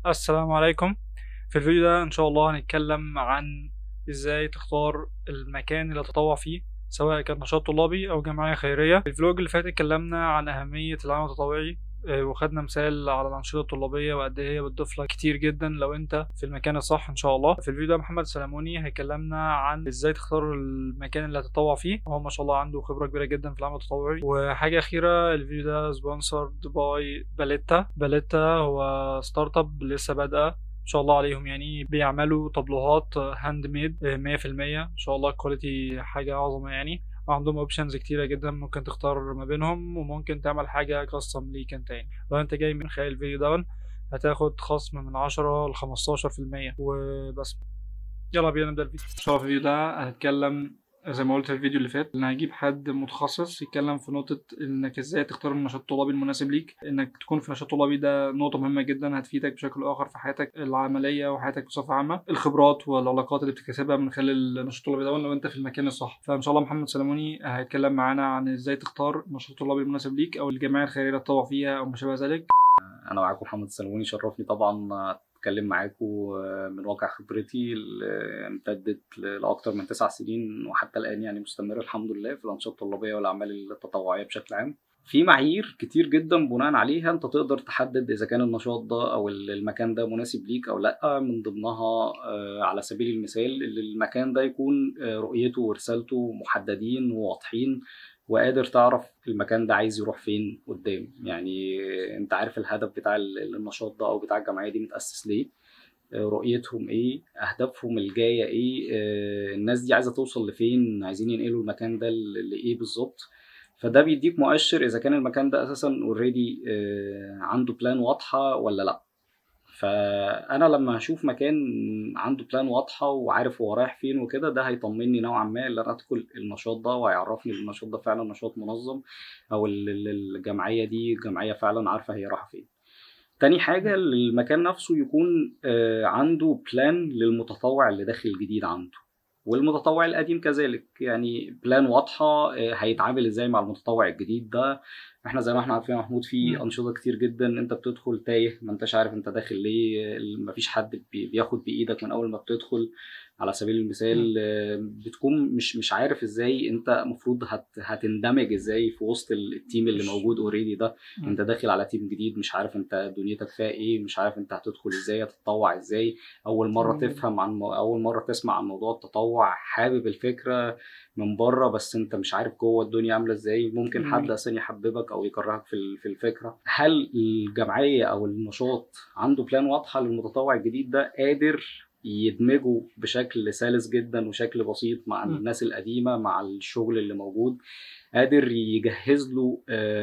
السلام عليكم في الفيديو ده ان شاء الله هنتكلم عن ازاي تختار المكان اللي تتطوع فيه سواء كان نشاط طلابي او جمعيه خيريه في الفلوج اللي فات اتكلمنا عن اهميه العمل التطوعي آه، وخدنا مثال على الانشطه الطلابيه وقد ايه هي بتضيف لك كتير جدا لو انت في المكان الصح ان شاء الله في الفيديو ده محمد سلاموني هيكلمنا عن ازاي تختار المكان اللي هتتطوع فيه هو ما شاء الله عنده خبره كبيره جدا في العمل التطوعي وحاجه اخيره الفيديو ده سبونسرد باي باليتا باليتا هو ستارت اب لسه بادئه ان شاء الله عليهم يعني بيعملوا طابلوهات هاند ميد 100% ان شاء الله الكواليتي حاجه عظمه يعني وعندهم اوبشنز كتيرة جدا ممكن تختار ما بينهم وممكن تعمل حاجة كاستم ليك انت يعني لو انت جاي من خلال الفيديو دون هتاخد خصم من عشرة لخمستاشر في المية وبس يلا بينا نبدأ الفيديو ان شاء الله في الفيديو ده هنتكلم زي ما قلت في الفيديو اللي فات ان هجيب حد متخصص يتكلم في نقطة انك ازاي تختار النشاط الطلابي المناسب ليك انك تكون في نشاط طلابي ده نقطة مهمة جدا هتفيدك بشكل اخر في حياتك العملية وحياتك بصفة عامة الخبرات والعلاقات اللي بتكتسبها من خلال النشاط الطلابي ده لو انت في المكان الصح فان شاء الله محمد سلموني هيتكلم معانا عن ازاي تختار النشاط الطلابي المناسب ليك او الجمعية الخيرية اللي تطوع فيها او ما شابه ذلك انا معاكم محمد السلموني شرفني طبعا اتكلم معاكم من واقع خبرتي اللي امتدت لاكثر من تسع سنين وحتى الان يعني مستمره الحمد لله في الانشطه الطلابيه والاعمال التطوعيه بشكل عام في معايير كتير جدا بناء عليها انت تقدر تحدد اذا كان النشاط ده او المكان ده مناسب ليك او لا من ضمنها على سبيل المثال المكان ده يكون رؤيته ورسالته محددين وواضحين وقادر تعرف المكان ده عايز يروح فين قدام يعني انت عارف الهدف بتاع النشاط ده او بتاع الجمعيه دي متاسس ليه رؤيتهم ايه اهدافهم الجايه ايه الناس دي عايزه توصل لفين عايزين ينقلوا المكان ده لايه بالظبط فده بيديك مؤشر اذا كان المكان ده اساسا اوريدي عنده بلان واضحه ولا لا فانا لما هشوف مكان عنده بلان واضحه وعارف هو رايح فين وكده ده هيطمني نوعا ما ان انا ادخل النشاط ده وهيعرفني ان النشاط ده فعلا نشاط منظم او الجمعيه دي جمعيه فعلا عارفه هي رايحه فين تاني حاجة المكان نفسه يكون عنده بلان للمتطوع اللي داخل جديد عنده والمتطوع القديم كذلك يعني بلان واضحة هيتعامل ازاي مع المتطوع الجديد ده احنا زي ما احنا عارفين يا محمود في انشطه كتير جدا انت بتدخل تايه ما انتش عارف انت داخل ليه مفيش حد بياخد بايدك من اول ما بتدخل على سبيل المثال بتكون مش مش عارف ازاي انت المفروض هت هتندمج ازاي في وسط التيم اللي موجود اوريدي ده انت داخل على تيم جديد مش عارف انت دنيتك فيها ايه مش عارف انت هتدخل ازاي هتتطوع ازاي اول مره تفهم عن اول مره تسمع عن موضوع التطوع حابب الفكره من بره بس انت مش عارف جوه الدنيا عامله ازاي ممكن حد اصلا يحببك او يكرهك في في الفكره هل الجمعيه او النشاط عنده بلان واضحه للمتطوع الجديد ده قادر يدمجوا بشكل سلس جدا وشكل بسيط مع الناس القديمه مع الشغل اللي موجود قادر يجهز له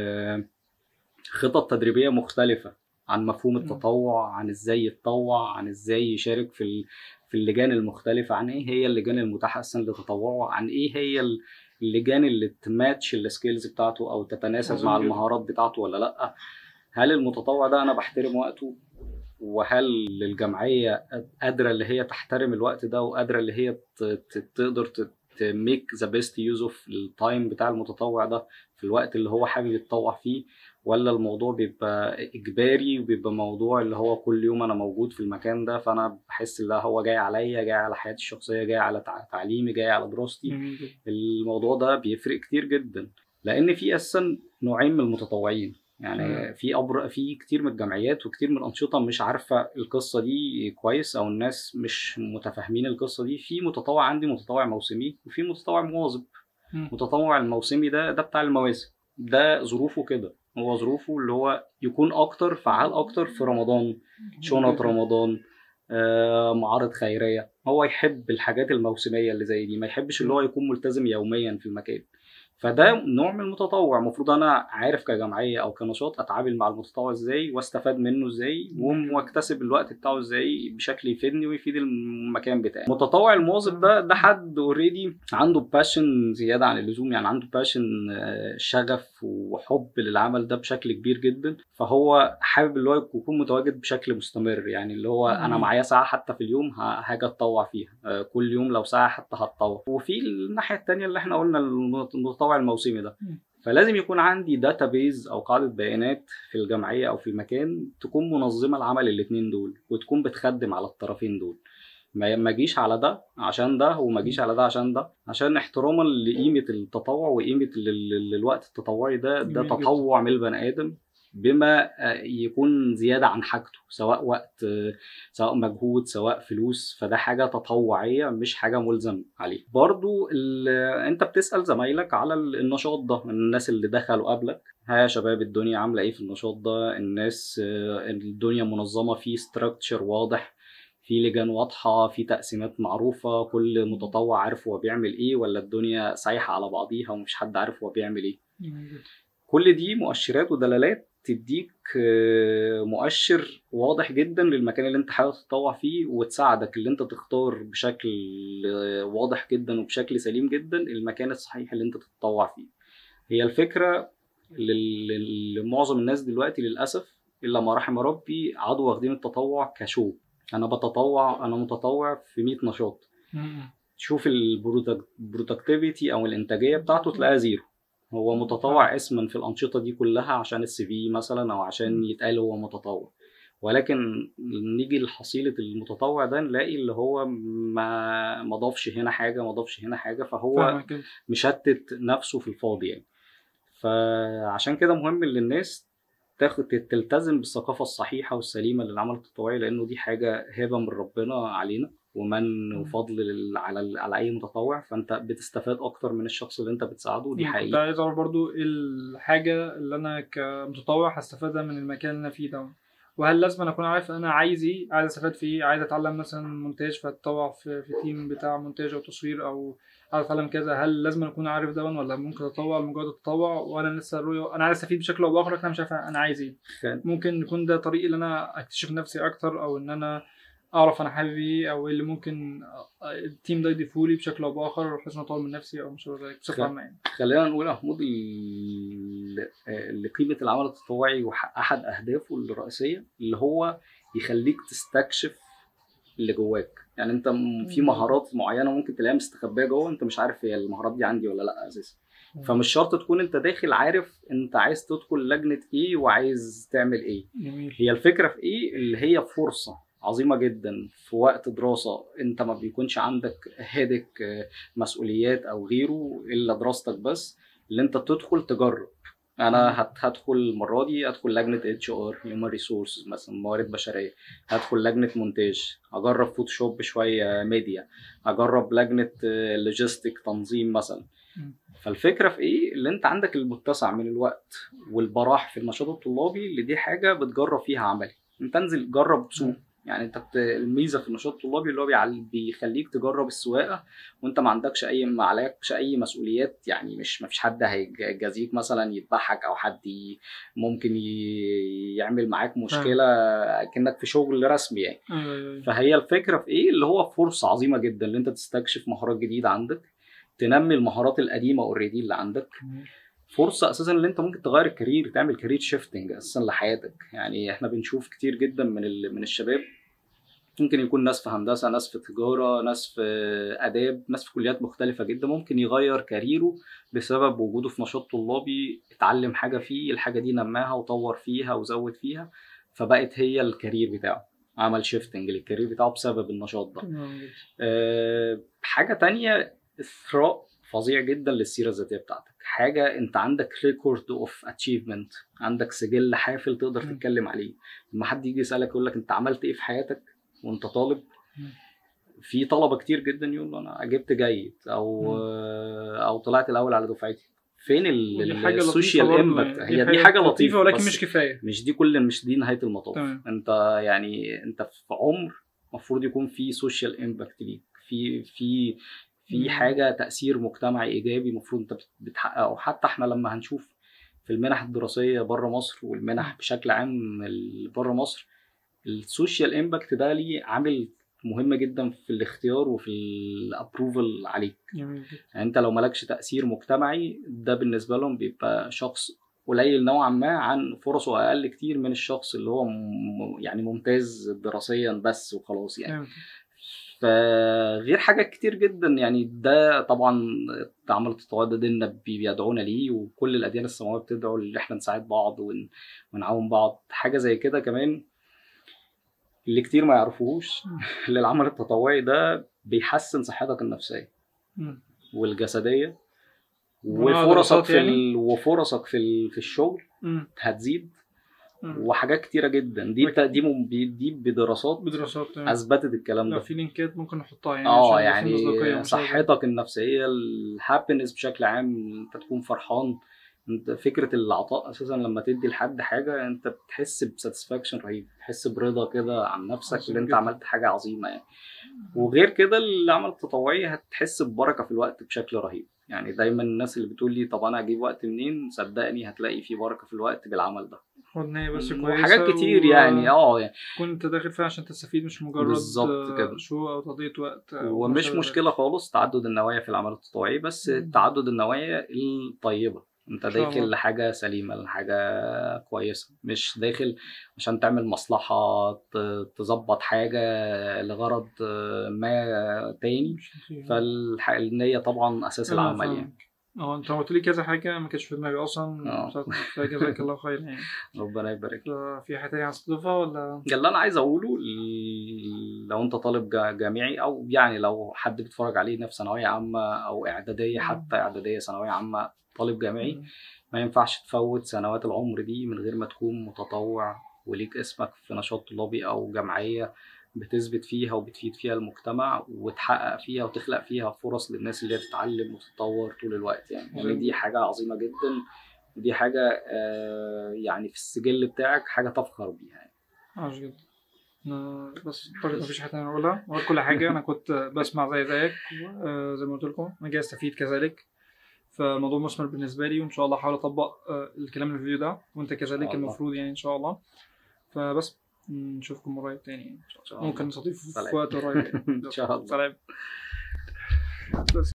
خطط تدريبيه مختلفه عن مفهوم التطوع عن ازاي يتطوع عن ازاي يشارك في في اللجان المختلفه عن ايه هي اللجان المتاحه اصلا لتطوعه عن ايه هي اللجان اللي تماتش السكيلز بتاعته او تتناسب مع المهارات بتاعته ولا لا هل المتطوع ده انا بحترم وقته وهل الجمعيه قادره اللي هي تحترم الوقت ده وقادره اللي هي تقدر تميك ذا بيست يوز اوف التايم بتاع المتطوع ده في الوقت اللي هو حابب يتطوع فيه ولا الموضوع بيبقى اجباري وبيبقى موضوع اللي هو كل يوم انا موجود في المكان ده فانا بحس ان هو جاي عليا جاي على حياتي الشخصيه جاي على تعليمي جاي على دراستي الموضوع ده بيفرق كتير جدا لان في اساسا نوعين من المتطوعين يعني في أبر... في كتير من الجمعيات وكتير من الانشطه مش عارفه القصه دي كويس او الناس مش متفاهمين القصه دي في متطوع عندي متطوع موسمي وفي متطوع مواظب المتطوع الموسمي ده ده بتاع المواسم ده ظروفه كده هو ظروفه اللي هو يكون اكتر فعال اكتر في رمضان شنط رمضان آه معارض خيريه هو يحب الحاجات الموسميه اللي زي دي ما يحبش اللي هو يكون ملتزم يوميا في المكان فده نوع من المتطوع المفروض انا عارف كجمعيه او كنشاط اتعامل مع المتطوع ازاي واستفاد منه ازاي واكتسب الوقت بتاعه ازاي بشكل يفيدني ويفيد المكان بتاعي المتطوع المواظب ده ده حد اوريدي عنده باشن زياده عن اللزوم يعني عنده باشن شغف وحب للعمل ده بشكل كبير جدا فهو حابب اللي هو يكون متواجد بشكل مستمر يعني اللي هو انا معايا ساعه حتى في اليوم هاجي اتطوع فيها كل يوم لو ساعه حتى هتطوع وفي الناحيه الثانيه اللي احنا قلنا المتطوع الموسمي ده فلازم يكون عندي داتابيز او قاعده بيانات في الجمعيه او في المكان تكون منظمه لعمل الاثنين دول وتكون بتخدم على الطرفين دول ما ما اجيش على ده عشان ده وما اجيش على ده عشان ده عشان احتراما لقيمه التطوع وقيمه ال- ال- الوقت التطوعي ده ده جميل جدا. تطوع من البني ادم بما آه، يكون زياده عن حاجته سواء وقت آه، سواء مجهود سواء فلوس فده حاجه تطوعيه مش حاجه ملزم عليه برضو ال- انت بتسال زمايلك على ال- النشاط ده الناس اللي دخلوا قبلك ها يا شباب الدنيا عامله ايه في النشاط ده الناس آه، الدنيا منظمه في ستراكشر واضح في لجان واضحه في تقسيمات معروفه كل متطوع عارف هو بيعمل ايه ولا الدنيا سايحه على بعضيها ومش حد عارف هو بيعمل ايه جميل جدا. كل دي مؤشرات ودلالات تديك آه، مؤشر واضح جدا للمكان اللي انت حابب تتطوع فيه وتساعدك اللي انت تختار بشكل آه، واضح جدا وبشكل سليم جدا المكان الصحيح اللي انت تتطوع فيه هي الفكرة لل- لل- لمعظم الناس دلوقتي للأسف إلا ما رحم ربي عادوا واخدين التطوع كشو أنا بتطوع أنا متطوع في 100 نشاط م- تشوف البرودكتيفيتي او الانتاجيه بتاعته تلاقيها زيرو هو متطوع اسما في الانشطه دي كلها عشان السي في مثلا او عشان يتقال هو متطوع ولكن نيجي لحصيله المتطوع ده نلاقي اللي هو ما ما ضافش هنا حاجه ما ضافش هنا حاجه فهو فاهمك كده. مشتت نفسه في الفاضي يعني فعشان كده مهم ان الناس تاخد تلتزم بالثقافه الصحيحه والسليمه للعمل التطوعي لانه دي حاجه هبه من ربنا علينا ومن وفضل لل- على على اي متطوع فانت بتستفاد اكتر من الشخص اللي انت بتساعده دي كنت حقيقه عايز اعرف برضو ايه الحاجه اللي انا كمتطوع هستفادها من المكان اللي انا فيه ده وهل لازم أنا اكون عارف انا عايز ايه عايز استفاد في ايه عايز اتعلم مثلا مونتاج فاتطوع في, في تيم بتاع مونتاج او تصوير او عايز اتعلم كذا هل لازم اكون عارف ده ولا ممكن اتطوع لمجرد التطوع وانا لسه رؤية انا عايز استفيد بشكل او باخر لكن انا مش عارف انا عايز ايه كان- ممكن يكون ده طريق اللي انا اكتشف نفسي اكتر او ان انا اعرف انا حابب ايه او ايه اللي ممكن التيم ده يضيفه لي بشكل او باخر بحيث ان اطور من نفسي او مش عارف ذلك بصفه خ- عامه يعني خلينا نقول يا محمود ال- اللي قيمه العمل التطوعي واحد اهدافه الرئيسيه اللي هو يخليك تستكشف اللي جواك يعني انت م- في مم. مهارات معينه ممكن تلاقيها مستخبيه جوه انت مش عارف هي المهارات دي عندي ولا لا اساسا فمش شرط تكون انت داخل عارف انت عايز تدخل لجنه ايه وعايز تعمل ايه جميل هي الفكره في ايه اللي هي فرصه عظيمه جدا في وقت دراسه انت ما بيكونش عندك هادك آه، مسؤوليات او غيره الا دراستك بس اللي انت تدخل تجرب انا هت- هدخل المره دي ادخل لجنه اتش ار هيومن ريسورسز مثلا موارد بشريه هدخل لجنه مونتاج اجرب فوتوشوب شويه ميديا اجرب لجنه لوجيستيك تنظيم مثلا مم. فالفكره في ايه اللي انت عندك المتسع من الوقت والبراح في النشاط الطلابي اللي دي حاجه بتجرب فيها عملي انت انزل جرب سوق يعني انت بت... الميزه في النشاط الطلابي اللي هو بيعل... بيخليك تجرب السواقه وانت ما عندكش اي ما عليكش اي مسؤوليات يعني مش ما فيش حد هيجازيك مثلا يذبحك او حد ي... ممكن ي... يعمل معاك مشكله كانك في شغل رسمي يعني ايوه ايوه أيوة. فهي الفكره في ايه اللي هو فرصه عظيمه جدا ان انت تستكشف مهارات جديده عندك تنمي المهارات القديمه اوريدي اللي عندك جميل. فرصه اساسا ان انت ممكن تغير الكارير تعمل كارير شيفتنج اساسا لحياتك يعني احنا بنشوف كتير جدا من ال... من الشباب ممكن يكون ناس في هندسه ناس في تجاره ناس في اداب ناس في كليات مختلفه جدا ممكن يغير كاريره بسبب وجوده في نشاط طلابي اتعلم حاجه فيه الحاجه دي نماها وطور فيها وزود فيها فبقت هي الكارير بتاعه عمل شيفتنج للكارير بتاعه بسبب النشاط ده تمام جدا. أه حاجه تانية اثراء فظيع جدا للسيره الذاتيه بتاعتك حاجه انت عندك ريكورد اوف اتشيفمنت عندك سجل حافل تقدر مم. تتكلم عليه لما حد يجي يسالك يقول لك انت عملت ايه في حياتك وانت طالب مم. في طلبه كتير جدا يقول انا جبت جيد او مم. آه، او طلعت الاول على دفعتي فين ال- ودي ال- حاجه السوشيال لطيفه برضه امباكت يعني. هي دي حاجه لطيفه ولكن بس مش كفايه مش دي كل مش دي نهايه المطاف تمام. انت يعني انت في عمر المفروض يكون في سوشيال امباكت ليك في في في مم. حاجه تاثير مجتمعي ايجابي المفروض انت بت- بتحققه حتى احنا لما هنشوف في المنح الدراسيه بره مصر والمنح بشكل عام بره مصر السوشيال امباكت ده ليه عامل مهم جدا في الاختيار وفي الابروفل عليك جميل جدا يعني انت لو مالكش تاثير مجتمعي ده بالنسبه لهم بيبقى شخص قليل نوعا ما عن فرصه اقل كتير من الشخص اللي هو م- يعني ممتاز دراسيا بس وخلاص يعني تمام. فغير حاجات كتير جدا يعني ده طبعا العمل التطوعي ده ديننا بي- بيدعونا ليه وكل الاديان السماويه بتدعو ان احنا نساعد بعض ون- ونعاون بعض حاجه زي كده كمان اللي كتير ما يعرفوش اللي العمل التطوعي ده بيحسن صحتك النفسيه مم. والجسديه ونوع وفرصك دراسات في يعني؟ ال... وفرصك في ال... في الشغل مم. هتزيد مم. وحاجات كتيره جدا دي بتا... دي م- دي بدراسات بدراسات تمام. اثبتت الكلام لو ده في لينكات ممكن نحطها يعني اه عشان يبقى في مصداقية يعني ومش عارف إيه. صحتك النفسيه الهابينس بشكل عام انت تكون فرحان انت فكره العطاء اساسا لما تدي لحد حاجه انت بتحس بساتسفاكشن رهيب بتحس برضا كده عن نفسك عظيم ان انت جدا. عملت حاجه عظيمه يعني وغير كده العمل التطوعي هتحس ببركه في الوقت بشكل رهيب يعني دايما الناس اللي بتقول لي طب انا اجيب وقت منين صدقني هتلاقي في بركه في الوقت بالعمل ده هو إن هي بس كويسة وحاجات كتير و- يعني اه يعني تكون انت داخل فيها عشان تستفيد مش مجرد بالظبط آه، كده. شو او تقضية وقت أو ومش ما شابه مشكله خالص تعدد النوايا في العمل التطوعي بس مم. تعدد النوايا الطيبه انت إن شاء داخل الله. لحاجه سليمه لحاجه كويسه مش داخل عشان تعمل مصلحه ت- تظبط حاجه لغرض ما تاني مش لطيف. فالنيه طبعا اساس أنا العمل فاهمك. يعني اه انت قلت لي كذا حاجة ما كانتش في دماغي اصلا اه. بصراحة فجزاك الله خير يعني ربنا يبارك لك. في حاجة تانية عايز تضيفها ولا اللي انا عايز اقوله ال- لو انت طالب جا- جامعي او يعني لو حد بيتفرج علينا في ثانويه عامه او اعداديه مم. حتى اعداديه ثانويه عامه طالب جامعي ما ينفعش تفوت سنوات العمر دي من غير ما تكون متطوع وليك اسمك في نشاط طلابي او جمعيه بتثبت فيها وبتفيد فيها المجتمع وتحقق فيها وتخلق فيها فرص للناس اللي هي تتعلم وتتطور طول الوقت يعني يعني دي حاجه عظيمه جدا ودي حاجه آه، يعني في السجل بتاعك حاجه تفخر بيها يعني. عاش جدا أنا بس اعتقد مفيش حاجة تانية نقولها وقت كل حاجة أنا كنت بسمع زي زيك آه، زي ما قلت لكم أنا جاي أستفيد كذلك فالموضوع مثمر بالنسبة لي وإن شاء الله هحاول أطبق آه، الكلام اللي في الفيديو ده وأنت كذلك الله. المفروض يعني إن شاء الله فبس نشوفكم قريب تاني يعني. إن شاء الله. ممكن نستضيف سلام. في وقت قريب يعني. إن شاء الله. سلام بس